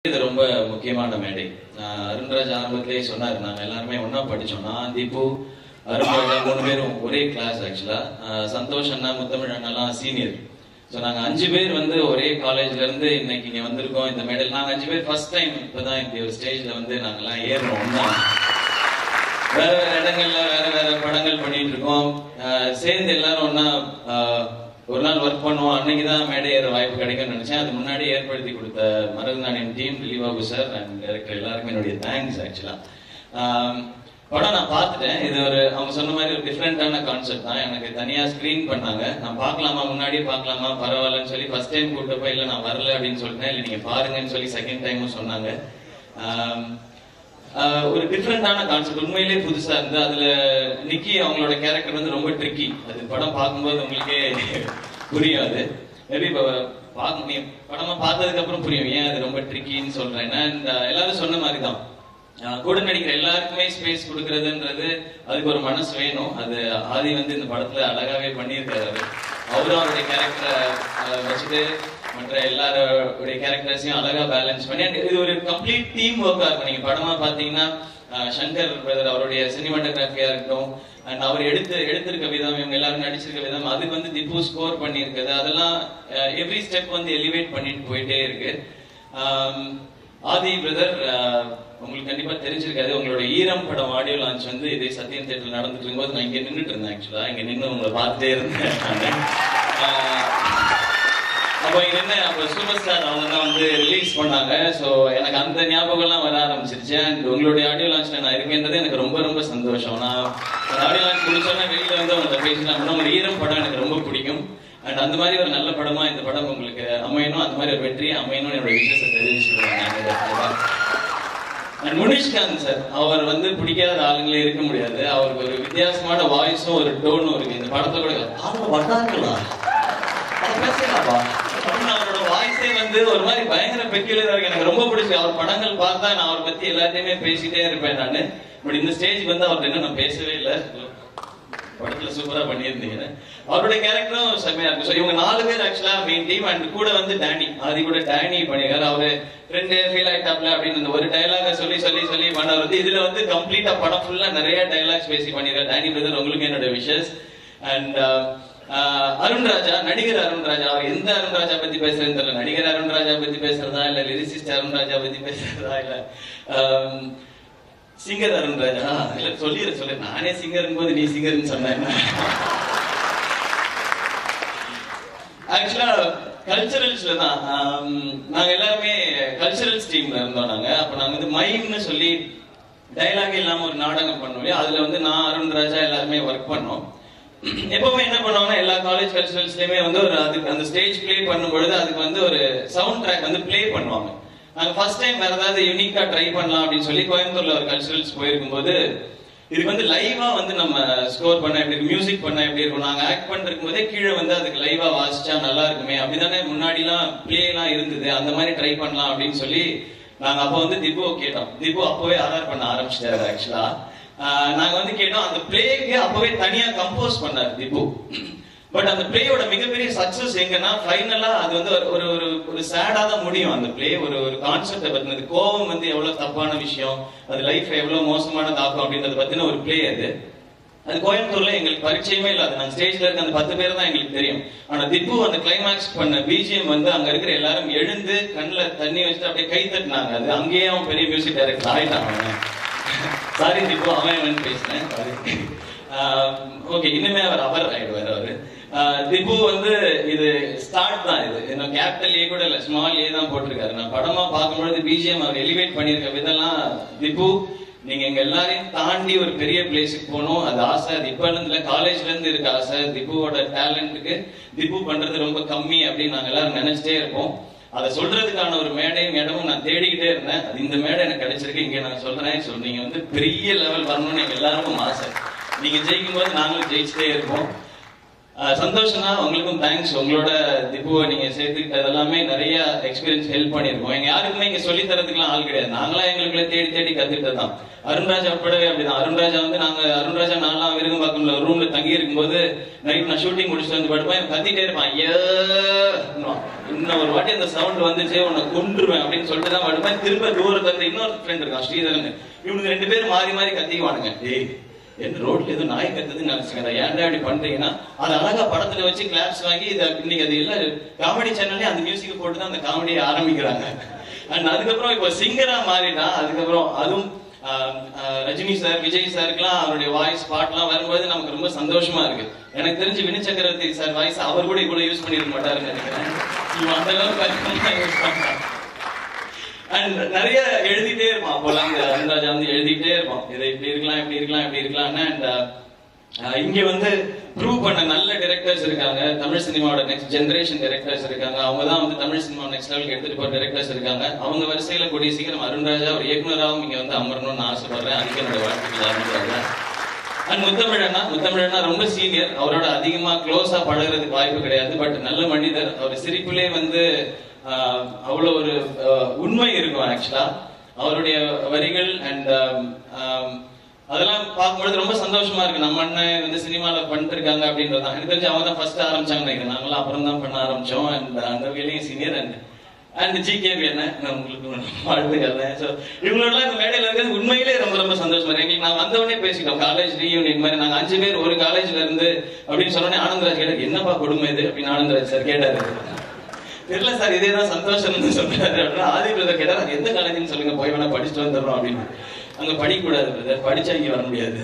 இது ரொம்ப முக்கியமான மேடை ஆஹ் அருண்ராஜ் ஆரம்பத்திலே சொன்னார் நாங்க எல்லாருமே ஒண்ணா படிச்சோம் நான் தீபு அருண்ராஜா மூணு பேரும் ஒரே கிளாஸ் ஆக்சுவலா சந்தோஷ் அண்ணா முத்தமிழ் அண்ணாலாம் சீனியர் ஸோ நாங்க அஞ்சு பேர் வந்து ஒரே காலேஜ்ல இருந்து இன்னைக்கு இங்க வந்திருக்கோம் இந்த மேடையில் நாங்க அஞ்சு பேர் ஃபர்ஸ்ட் டைம் இப்பதான் இப்படி ஒரு ஸ்டேஜ்ல வந்து நாங்கெல்லாம் ஏறுறோம் ஒண்ணா வேற வேற இடங்கள்ல வேற வேற படங்கள் பண்ணிட்டு இருக்கோம் ஆஹ் சேர்ந்து எல்லாரும் ஒண்ணா ஆஹ் ஒரு நாள் ஒர்க் பண்ணுவோம் அன்னைக்கு தான் மேடை ஏற வாய்ப்பு கிடைக்கும்னு நினைச்சேன் அது முன்னாடி ஏற்படுத்தி கொடுத்த மருதுநாணின் team Dhilibabu sir and director எல்லாருக்கும் என்னுடைய தேங்க்ஸ் ஆக்சுவலா படம் நான் பார்த்துட்டேன் இது ஒரு அவங்க சொன்ன மாதிரி ஒரு டிஃப்ரெண்டான கான்செப்ட் தான் எனக்கு தனியா ஸ்கிரீன் பண்ணாங்க நான் பார்க்கலாமா முன்னாடியே பார்க்கலாமா பரவாயில்லன்னு சொல்லி ஃபர்ஸ்ட் டைம் கூப்பிட்டு போய் இல்லை நான் வரல அப்படின்னு சொல்லிட்டேன் இல்லை நீங்க பாருங்கன்னு சொல்லி செகண்ட் டைமும் சொன்னாங்க ஆம், ஆஹ் ஒரு டிஃப்ரெண்டான கான்செப்ட் உண்மையிலே புதுசா இருந்து அதுல நிக்கி அவங்களோட கேரக்டர் வந்து ரொம்ப ட்ரிக்கி அது படம் பார்க்கும்போது உங்களுக்கே புரியாது மேபி இப்போ பார்க்க நீ படமா பார்த்ததுக்கு அப்புறம் புரியும் ஏன் அது ரொம்ப ட்ரிக்கின்னு சொல்றேன் ஏன்னா இந்த எல்லாரும் சொன்ன மாதிரி தான் ஆஹ் கூட நடிக்கிற எல்லாருக்குமே ஸ்பேஸ் கொடுக்கறதுன்றது அதுக்கு ஒரு மனசு வேணும் அது ஆதி வந்து இந்த படத்துல அழகாவே பண்ணியிருக்காரு அவரு. அவரும் அவருடைய கேரக்டரை வச்சுட்டு மற்ற எல்லாருடைய கேரக்டர்ஸையும் அழகா பேலன்ஸ் பண்ணி and இது ஒரு கம்ப்ளீட் டீம் ஒர்க்கா இருக்கும் நீங்க படமா பாத்தீங்கன்னா ஆஹ் சங்கர் பிரதர் அவருடைய சினிமாட்டோகிராஃபியா இருக்கட்டும் அண்ட் அவர் எடுத்து எடுத்திருக்க விதம் இவங்க எல்லாரும் நடிச்சிருக்க விதம் அதுக்கு வந்து திப்பு ஸ்கோர் பண்ணியிருக்குது அதெல்லாம் எவ்ரி ஸ்டெப் வந்து எலிவேட் பண்ணிட்டு போயிட்டே இருக்கு ஆம், ஆதி பிரதர் உங்களுக்கு கண்டிப்பா தெரிஞ்சிருக்காது உங்களோட ஈரம் படம் ஆடியோ லான்ச் வந்து இதே சத்யம் தேட்டர்ல நடந்துட்டு இருக்கும்போது நான் இங்க நின்னுட்டு இருந்தேன் ஆக்சுவலா இங்க நின்று உங்களை பார்த்துட்டே இருந்தேன் நானு. ஆஹ், அப்போ இங்க என்ன அப்போ சூப்பர் ஸ்டார் அவங்க தான் வந்து ரிலீஸ் பண்ணாங்க ஸோ எனக்கு அந்த ஞாபகம்லாம் வர ஆரம்பிச்சிருச்சு அண்ட் உங்களுடைய ஆடியோ லான்ச்ல நான் இருக்கேன்றது எனக்கு ரொம்ப ரொம்ப சந்தோஷம் நான் அந்த ஆடியோ லான்ச் முடிச்சோன்னே வெளியில வந்து உங்கள்ட்ட பேசினா கூட உங்க ஈரம் படம் எனக்கு ரொம்ப பிடிக்கும் அண்ட் அந்த மாதிரி ஒரு நல்ல படமா இந்த படம் உங்களுக்கு அமையணும் அந்த மாதிரி ஒரு வெற்றியை அமையணும்னு என்னோட விஷயத்தை தெரிவிச்சுக்கிறேன் நான் இந்த இடத்துல. அண்ட் முனிஷ்காந்த் சார் அவர் வந்து பிடிக்காத ஆளுங்களே இருக்க முடியாது அவருக்கு ஒரு வித்தியாசமான வாய்ஸும் ஒரு டோனும் இருக்கு இந்த படத்துல கூட அவங்க வட்டாங்களா அவர் பேசலாமா அப்படின்னு அவரோட வாய்ஸே வந்து ஒரு மாதிரி பயங்கர பெக்யூலரா இருக்கு எனக்கு ரொம்ப பிடிச்சி அவர் படங்கள் பார்த்தா நான் அவரை பத்தி எல்லாத்தையுமே பேசிட்டே இருப்பேன் நானு பட் இந்த ஸ்டேஜ்க்கு வந்து அவர்கிட்ட இன்னும் நான் பேசவே இல்லை படத்துல சூப்பரா பண்ணியிருந்தீங்க அவருடைய கேரக்டரும் செம்மையா இருக்கு ஸோ இவங்க நாலு பேர் ஆக்சுவலா மெயின் டீம் அண்ட் கூட வந்து டேனி ஆதி கூட டேனி பண்ணிருக்காரு அவரு ஃப்ரெண்டு ஃபீல் ஆயிட்டாப்ல அப்படின்னு இந்த ஒரு டைலாக சொல்லி சொல்லி சொல்லி பண்ணவர் வந்து இதுல வந்து கம்ப்ளீட்டா படம் ஃபுல்லா நிறைய டைலாக்ஸ் பேசி பண்ணிருக்காரு டேனி பிரதர் உங்களுக்கு என்னோட விஷஸ் அண்ட் அருண் ராஜா நடிகர் அருண் ராஜா அவர் எந்த அருண் ராஜா பத்தி பேசுறதுன்னு தெரியல நடிகர் அருண் ராஜா பத்தி பேசுறதா இல்ல லிரிசிஸ்ட் அருண் ராஜா பத்தி பேசுறதா இல்ல ஆம், சிங்கர் அருண் ராஜா இல்ல சொல்லிடு சொல்லு நானே சிங்கர் போது நீ சிங்கர்னு சொன்னேன் ஆக்சுவலா கல்ச்சரல்ஸ்ல தான் ஆம், நாங்க எல்லாருமே கல்ச்சரல்ஸ் டீம்ல இருந்தோம் நாங்க அப்ப நாங்க வந்து மைம்னு சொல்லி டைலாக் இல்லாம ஒரு நாடகம் பண்ணோம் இல்லையா அதுல வந்து நான் அருண் ராஜா எல்லாருமே ஒர்க் பண்ணோம் எப்பவுமே என்ன பண்ணுவாங்கன்னா எல்லா காலேஜ் கல்ச்சரல்ஸ்லயுமே வந்து ஒரு அதுக்கு அந்த ஸ்டேஜ் ப்ளே பண்ணும் பொழுது அதுக்கு வந்து ஒரு சவுண்ட் ட்ராக் வந்து ப்ளே பண்ணுவாங்க நாங்க ஃபர்ஸ்ட் டைம் வேற ஏதாவது யூனிக்கா ட்ரை பண்ணலாம் அப்படின்னு சொல்லி கோயம்புத்தூர்ல ஒரு கல்ச்சரல்ஸ் போயிருக்கும்போது இதுக்கு வந்து லைவா வந்து நம்ம ஸ்கோர் பண்ண எப்படி இருக்கும் மியூசிக் பண்ண எப்படி இருக்கும் நாங்க ஆக்ட் பண்ணிருக்கும் போதே கீழே வந்து அதுக்கு லைவா வாசிச்சா நல்லா இருக்குமே அப்படிதானே முன்னாடி எல்லாம் பிளே எல்லாம் இருந்தது அந்த மாதிரி ட்ரை பண்ணலாம் அப்படின்னு சொல்லி நாங்க அப்ப வந்து திபுவை கேட்டோம் திபு அப்பவே ஆர்டர் பண்ண ஆரம்பிச்சிட்டாரு ஆக்சுவலா நாங்க வந்து கேட்டோம் அந்த பிளேக்கு அப்பவே தனியா கம்போஸ் பண்ணாரு திபு பட் அந்த பிளேயோட மிகப்பெரிய சக்சஸ் எங்கன்னா ஃபைனலா அது வந்து ஒரு ஒரு ஒரு ஒரு சேடா தான் முடியும் அந்த பிளே ஒரு ஒரு கான்செப்டை பத்தினது கோவம் வந்து எவ்வளவு தப்பான விஷயம் அது லைஃப் எவ்வளவு மோசமானதாக்கும் அப்படின்றத பத்தின ஒரு பிளே அது அது கோயம்புத்தூர்ல எங்களுக்கு பரிச்சயமே இல்ல அது நாங்க ஸ்டேஜ்ல இருக்க அந்த பத்து பேர் தான் எங்களுக்கு தெரியும் ஆனா திப்பு அந்த கிளைமேக்ஸ் பண்ண பிஜிஎம் வந்து அங்க இருக்கிற எல்லாரும் எழுந்து கண்ணுல தண்ணி வச்சுட்டு அப்படியே கை தட்டினாங்க அது அங்கேயே அவன் பெரிய மியூசிக் டைரக்டர் ஆயிட்டான் அவன் சாரி திப்பு அவன் அவன் பேசினேன் ஓகே இனிமே அவர் அவர் ஆயிடுவார் அவரு ஆஹ் திப்பு வந்து இது ஸ்டார்ட் தான் இது இன்னும் கேபிட்டல் ஏ கூட இல்ல ஸ்மால் ஏ தான் போட்டிருக்காரு நான் படமா பார்க்கும்பொழுது பிஜிஎம் அவர் எலிவேட் பண்ணிருக்க விதெல்லாம் திப்பு நீங்க எங்க எல்லாரையும் தாண்டி ஒரு பெரிய பிளேஸுக்கு போகணும் அது ஆசை அது இப்ப இருந்து இல்ல காலேஜ்ல இருந்து இருக்க ஆசை திப்புவோட டேலண்ட்டுக்கு திப்பு பண்றது ரொம்ப கம்மி அப்படின்னு நாங்க எல்லாரும் நினைச்சிட்டே இருப்போம் அதை சொல்றதுக்கான ஒரு மேடையும் இடமும் நான் தேடிக்கிட்டே இருந்தேன் அது இந்த மேடை எனக்கு கிடைச்சிருக்கு இங்க நான் சொல்றேன் ஸோ நீங்க வந்து பெரிய லெவல் வரணும்னு எங்க எல்லாருக்கும் ஆசை நீங்க ஜெயிக்கும் போது நாங்களும் ஜெயிச்சுட்டே இருப்போம் ஆஹ் சந்தோஷம்னா உங்களுக்கும் தேங்க்ஸ் உங்களோட திப்புவை நீங்க சேர்த்துக்கிட்டது எல்லாமே நிறைய எக்ஸ்பீரியன்ஸ் ஹெல்ப் பண்ணிருக்கோம் எங்க யாருக்குமே இங்க சொல்லி தரதுக்குலாம் ஆள் கிடையாது நாங்களா எங்களுக்குள்ள தேடி தேடி கத்துக்கிட்டது தான் அருண்ராஜா உட்படவே அப்படிதான் அருண்ராஜா வந்து நாங்க அருண்ராஜா நான்லாம் விருகம்பாக்கம்ல ஒரு ரூம்ல தங்கி இருக்கும்போது நைட் நான் ஷூட்டிங் முடிச்சுட்டு வந்து படுப்பேன் இவன் கத்திட்டே இருப்பான் ஐயோ இன்னும் ஒரு வாட்டி அந்த சவுண்ட் வந்துச்சு உன்னை கொன்றுவேன் அப்படின்னு சொல்லிட்டு தான் படுப்பேன் திரும்ப தூரத்துல இருந்து இன்னொரு ஃப்ரெண்ட் இருக்கான் ஸ்ரீதரன் இவனுக்கு ரெண்டு பேரும் மாறி மாறி கத்திக்குவானுங்க ஏய் என் ரோட்ல ஏதோ நாய் கத்துதுன்னு நினைச்சுக்கிறா ஏன்டா இப்படி பண்றீங்கன்னா அது அழகா படத்துல வச்சு கிளாப்ஸ் வாங்கி இத இன்னைக்கு அது எல்லாம் காமெடி சேனல்லே அந்த மியூசிக் போட்டு தான் அந்த காமெடியை ஆரம்பிக்கிறாங்க அண்ட் அதுக்கப்புறம் இப்போ சிங்கரா மாறினா அதுக்கப்புறம் அதுவும் ஆஹ், ஆஹ், ரஜினி சார் விஜய் சாருக்குலாம் அவருடைய வாய்ஸ் பாட்டுலாம் வரும்போது நமக்கு ரொம்ப சந்தோஷமா இருக்கு எனக்கு தெரிஞ்சு வினு சக்கரவர்த்தி சார் வாய்ஸ் அவர் கூட இவ்வளவு யூஸ் பண்ணிருக்க மாட்டாருன்னு நினைக்கிறேன் இவன் அந்த அளவுக்கு அதிகமா யூஸ் பண்றான் அண்ட் நிறைய எழுதிட்டே இருப்பான் அப்போல்லாம் இந்த அருண்ராஜா வந்து எழுதிட்டே இருப்பான் இதை இப்படி இருக்கலாம் இப்படி இருக்கலாம் இப்படி இருக்கலாம்னு அண்ட் இங்க வந்து ப்ரூவ் பண்ண நல்ல டைரக்டர்ஸ் இருக்காங்க தமிழ் சினிமாவோட நெக்ஸ்ட் ஜெனரேஷன் டைரக்டர்ஸ் இருக்காங்க அவங்க தான் வந்து தமிழ் சினிமா நெக்ஸ்ட் லெவலுக்கு எடுத்துட்டு போற டைரக்டர்ஸ் இருக்காங்க அவங்க வரிசையில கூடிய சீக்கிரம் அருண்ராஜா ஒரு இயக்குனராகவும் இங்க வந்து அமரணும்னு ஆசைப்படுறேன் அதுக்கு என்னோட வாழ்த்துக்கள் ஆரம்பிச்சாங்க அண்ட் முத்தமிழனா முத்தமிழனா ரொம்ப சீனியர் அவரோட அதிகமா க்ளோஸா பழகுறதுக்கு வாய்ப்பு கிடையாது பட் நல்ல மனிதர் அவர் சிரிப்பிலே வந்து ஆஹ், அவ்வளவு ஒரு ஆஹ், உண்மை இருக்கும் ஆக்சுவலா அவருடைய வரிகள் அண்ட் அதெல்லாம் பார்க்கும்பொழுது ரொம்ப சந்தோஷமா இருக்கு நம்ம அண்ணன் வந்து சினிமால பண்ணிட்டு இருக்காங்க அப்படின்றது தான் எனக்கு தெரிஞ்சு அவங்க தான் ஃபர்ஸ்ட் ஆரம்பிச்சாங்க நினைக்கிறேன் நாங்களாம் அப்புறம் தான் பண்ண ஆரம்பிச்சோம் அண்ட் அந்த வகையிலையும் சீனியர் அண்ட் அண்ட் ஜிகேபி என்ன நான் உங்களுக்கு வாழ்த்துக்கள் ஸோ இவங்களோடலாம் இந்த மேடையில் இருக்கிறது உண்மையிலே ரொம்ப ரொம்ப சந்தோஷமா இருக்கு எங்களுக்கு நான் வந்தவொடனே பேசிட்டோம் காலேஜ் ரீயூனியன் மாதிரி நாங்க அஞ்சு பேர் ஒரு காலேஜ்ல இருந்து அப்படின்னு சொன்னோடனே ஆனந்தராஜ் கேட்டார் என்னப்பா கொடுமை இது அப்படின்னு ஆனந்தராஜ் சார் கேட்டாரு தெரியல சார் இதே தான் சந்தோஷம் சொல்றாரு அப்படின்னா ஆதி பிரதர் கேட்டார் அது எந்த காலேஜ்னு சொல்லுங்க போய் வேணா படிச்சுட்டு வந்துடுறோம் அப்படின்னு அங்க படிக்க கூடாது பிரதர் படிச்சா இங்க வர முடியாது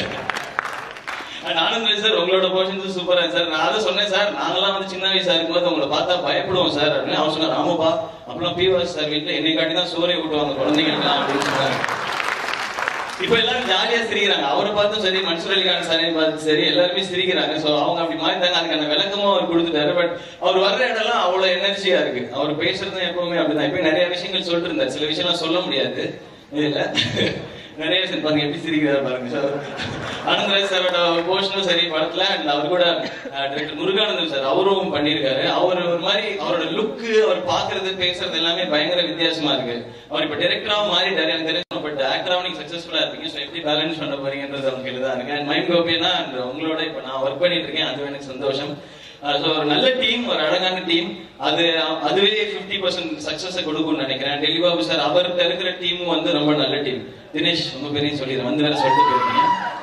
அண்ட் ஆனந்த் சார் உங்களோட போர்ஷன்ஸ் சூப்பரா சார் நான் அதை சொன்னேன் சார் நாங்கெல்லாம் வந்து சின்ன வயசா இருக்கும்போது உங்களை பார்த்தா பயப்படுவோம் சார் அப்படின்னு அவர் சொன்னார் ஆமாப்பா அப்புறம் பிவாஸ் சார் வீட்டுல என்னை காட்டி தான் சோறை ஊட்டுவாங்க குழந்தைங்களுக்குலாம் அப்படின்னு சொன்னாங்க இப்ப எல்லாரும் ஜாலியா சிரிக்கிறாங்க அவரை பார்த்தும் சரி மன்சூர் அலிகான் சாரையும் பார்த்து சரி எல்லாருமே சிரிக்கிறாங்க சோ அவங்க அப்படி மாறிட்டாங்க அதுக்கான விளக்கமும் அவர் கொடுத்துட்டாரு பட் அவர் வர்ற இடம்லாம் அவ்வளவு எனர்ஜியா இருக்கு அவர் பேசுறதும் எப்பவுமே அப்படிதான் இப்ப நிறைய விஷயங்கள் சொல்லிட்டு இருந்தார் சில விஷயம்லாம் சொல்ல முடியாது இல்ல நிறைய விஷயம் பாருங்க எப்படி சிரிக்கிறாரு பாருங்க சார் ஆனந்தராஜ் சாரோட போர்ஷனும் சரி படத்துல அண்ட் அவர் கூட டைரக்டர் முருகானந்தன் சார் அவரும் பண்ணியிருக்காரு அவர் ஒரு மாதிரி அவரோட லுக்கு அவர் பாக்குறது பேசுறது எல்லாமே பயங்கர வித்தியாசமா இருக்கு அவர் இப்ப டைரக்டராவும் மாறிட்டாரு எனக்கு தெரிஞ்சு பட் ஆக்டராவும் நீங்க சக்சஸ்ஃபுல்லா இருக்கீங்க ஸோ எப்படி பேலன்ஸ் பண்ண போறீங்கன்றது அவங்க கையில தான் இருக்கு அண்ட் மைண்ட் கோபினா and உங்களோட இப்ப நான் ஒர்க் பண்ணிட்டு இருக்கேன் அது எனக்கு சந்தோஷம் ஸோ ஒரு நல்ல டீம் ஒரு அழகான டீம் அது அதுவே ஃபிஃப்டி பர்சன்ட் சக்சஸ் கொடுக்கும்னு நினைக்கிறேன் டெலிபாபு சார் அவர்கிட்ட இருக்கிற டீமும் வந்து ரொம்ப நல்ல டீம் தினேஷ் உங்க பேரையும் சொல்லிடுறேன் வந்து வேற சொல்லிட்டு போயிருக்கீங்க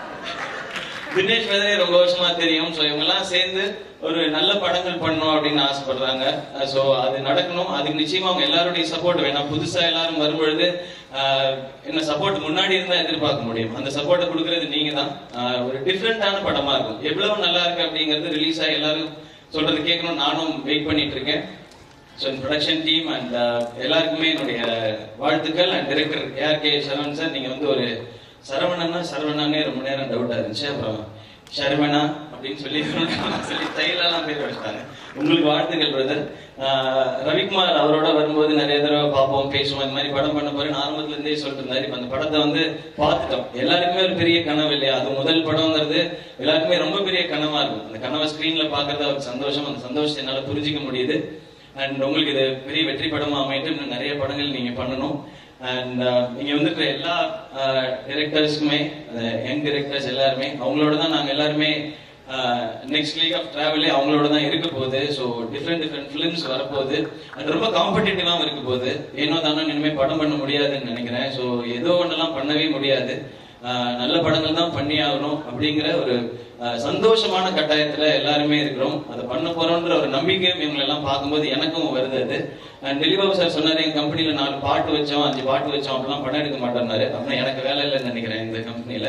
தினேஷ் வேதனை ரொம்ப வருஷமா தெரியும் சோ இவங்க எல்லாம் சேர்ந்து ஒரு நல்ல படங்கள் பண்ணணும் அப்படின்னு ஆசைப்படுறாங்க சோ அது நடக்கணும் அதுக்கு நிச்சயமா அவங்க எல்லாருடைய சப்போர்ட் வேணும் புதுசா எல்லாரும் வரும்பொழுது ஆஹ், என்ன சப்போர்ட் முன்னாடி இருந்தா எதிர்பார்க்க முடியும் அந்த சப்போர்ட்டை கொடுக்கறது நீங்க தான் ஆஹ், ஒரு டிஃப்ரெண்டான படமா இருக்கும் எவ்வளவு நல்லா இருக்கு அப்படிங்கிறது ரிலீஸ் ஆகி எல்லாரும் சொல்றது கேட்கணும் நானும் வெயிட் பண்ணிட்டு இருக்கேன் ஸோ ப்ரொடக்ஷன் டீம் அண்ட் எல்லாருக்குமே என்னுடைய வாழ்த்துக்கள் and director AR K Saravanan sir நீங்க வந்து ஒரு சரவணன்னா சரவணனே ரொம்ப நேரம் டவுட்டா இருந்துச்சு அப்புறம் சரவணா அப்படின்னு சொல்லி சொல்லி தைலெல்லாம் பேர் வச்சிட்டாங்க உங்களுக்கு வாழ்த்துக்கள் பிரதர் ரவிக்குமார் அவரோட வரும்போது நிறைய தடவை பார்ப்போம் பேசுவோம் இந்த மாதிரி படம் பண்ண போறேன் ஆரம்பத்துல இருந்தே சொல்லிட்டு இருந்தாரு இப்ப அந்த படத்தை வந்து பார்த்துட்டோம் எல்லாருக்குமே ஒரு பெரிய கனவு இல்லையா அது முதல் படம்ங்கிறது எல்லாருக்குமே ரொம்ப பெரிய கனவா இருக்கும் அந்த கனவை ஸ்கிரீன்ல பாக்குறது அவருக்கு சந்தோஷம் அந்த சந்தோஷத்தை என்னால புரிஞ்சிக்க முடியுது அண்ட் உங்களுக்கு இது பெரிய வெற்றி படமா அமைட்டு இன்னும் நிறைய படங்கள் நீங்க பண்ணணும் அண்ட் இங்க வந்துருக்கிற எல்லா டைரக்டர்ஸ்க்குமே யங் டைரக்டர்ஸ் எல்லாருமே அவங்களோட தான் நாங்க எல்லாருமே நெக்ஸ்ட் லீக் ஆஃப் டிராவலே அவங்களோட தான் இருக்க போகுது ஸோ டிஃப்ரெண்ட் டிஃப்ரெண்ட் ஃபிலிம்ஸ் வரப்போகுது அண்ட் ரொம்ப காம்படிட்டிவாகவும் இருக்க போகுது ஏனோ தானோ இனிமேல் படம் பண்ண முடியாதுன்னு நினைக்கிறேன் ஸோ ஏதோ ஒன்றெல்லாம் பண்ணவே முடியாது ஆஹ் நல்ல படங்கள் தான் பண்ணி ஆகணும் அப்படிங்கிற ஒரு ஆஹ் சந்தோஷமான கட்டாயத்துல எல்லாருமே இருக்கிறோம் அதை பண்ண போறோம்ன்ற ஒரு நம்பிக்கையும் இவங்களை எல்லாம் பார்க்கும்போது எனக்கும் வருது அது அண்ட் டெலிபாபு சார் சொன்னாரு எங்க கம்பெனில நாலு பாட்டு வச்சோம் அஞ்சு பாட்டு வச்சோம் அப்படிலாம் படம் எடுக்க மாட்டோம்னாரு அப்படின்னா எனக்கு வேலை இல்லைன்னு நினைக்கிறேன் இந்த கம்பெனில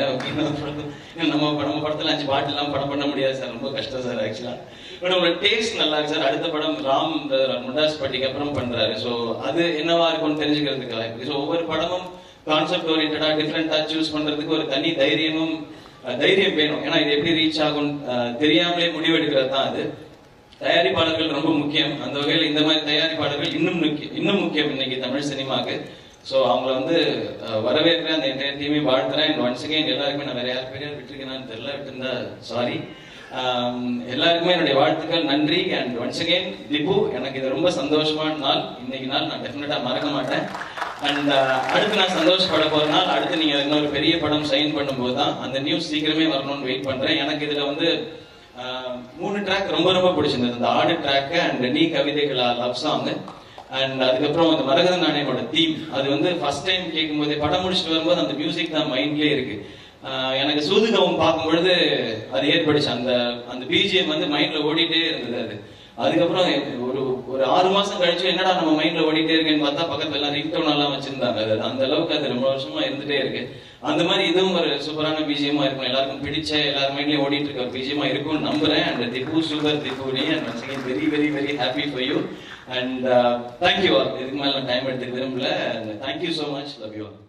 நம்ம நம்ம படத்துல அஞ்சு பாட்டு எல்லாம் படம் பண்ண முடியாது சார் ரொம்ப கஷ்டம் சார் ஆக்சுவலா பட் உங்களோட டேஸ்ட் நல்லா இருக்கு சார் அடுத்த படம் ராம் முண்டாஸ் பட்டிக்கு அப்புறம் பண்றாரு ஸோ அது என்னவா இருக்கும்னு தெரிஞ்சுக்கிறதுக்கு வாய்ப்பு ஸோ ஒவ்வொரு படமும் கான்செப்ட் ஓரியன்டா டிஃப்ரெண்டா சூஸ் பண்றதுக்கு ஒரு தனி தைரியமும் அஹ், தைரியம் வேணும் ஏன்னா இது எப்படி ரீச் ஆகும் அஹ், தெரியாமலே முடிவெடுக்கிறது தான் அது தயாரிப்பாளர்கள் ரொம்ப முக்கியம் அந்த வகையில் இந்த மாதிரி தயாரிப்பாளர்கள் இன்னும் முக்கியம் இன்னும் முக்கியம் இன்னைக்கு தமிழ் சினிமாக்கு ஸோ அவங்கள வந்து அஹ், வரவேற்கிறேன் அந்த என்டையர் டீமே வாழ்த்துறேன் ஒன்ஸ் அகைன் எல்லாருக்குமே நான் வேற யார் பேரையாவது விட்டுருக்கேனான்னு தெரியல விட்டுருந்தா சாரி ஆம், எல்லாருக்குமே என்னுடைய வாழ்த்துக்கள் நன்றி அண்ட் ஒன்ஸ் அகைன் திப்பு எனக்கு இது ரொம்ப சந்தோஷமான நாள் இன்னைக்கு நாள் நான் டெஃபினட்டா மறக்க மாட்டேன் அண்ட் அடுத்து நான் சந்தோஷப்பட போற நாள் அடுத்து நீங்க இன்னொரு பெரிய படம் சைன் பண்ணும்போது தான் அந்த நியூஸ் சீக்கிரமே வரணும்னு வெயிட் பண்றேன் எனக்கு இதுல வந்து ஆஹ், மூணு ட்ராக் ரொம்ப ரொம்ப பிடிச்சிருந்தது அந்த ஆடு ட்ராக் அண்ட் நீ கவிதைகளா லவ் சாங் அண்ட் அதுக்கப்புறம் அந்த மரகத நாணயமோட தீம் அது வந்து ஃபர்ஸ்ட் டைம் கேட்கும்போது படம் முடிச்சுட்டு வரும்போது அந்த மியூசிக் தான் மைண்ட்லயே இருக்கு ஆஹ் எனக்கு சூதுகவும் பார்க்கும் பொழுது அது ஏற்பட்டுச்சு அந்த அந்த பிஜிஎம் வந்து மைண்ட்ல ஓடிட்டே இருந்தது அது அதுக்கப்புறம் ஒரு ஒரு ஆறு மாசம் கழிச்சு என்னடா நம்ம மைண்ட்ல ஓடிட்டே இருக்கேன்னு பார்த்தா பக்கத்துல எல்லாம் ரிங்டோன் எல்லாம் வச்சிருந்தாங்க அது அந்த அளவுக்கு அது ரொம்ப வருஷமா இருந்துட்டே இருக்கு அந்த மாதிரி இதுவும் ஒரு சூப்பரான பிஜிஎமா இருக்கும் எல்லாருக்கும் பிடிச்ச எல்லார் மைண்ட்லயும் ஓடிட்டு இருக்க பிஜிஎமா இருக்கும்னு நம்புறேன் அண்ட் திப்பு சூப்பர் திப்புனி and once again very very very happy for you and thank you இதுக்கு மேல டைம் எடுத்துக்க விரும்பல thank you so much love you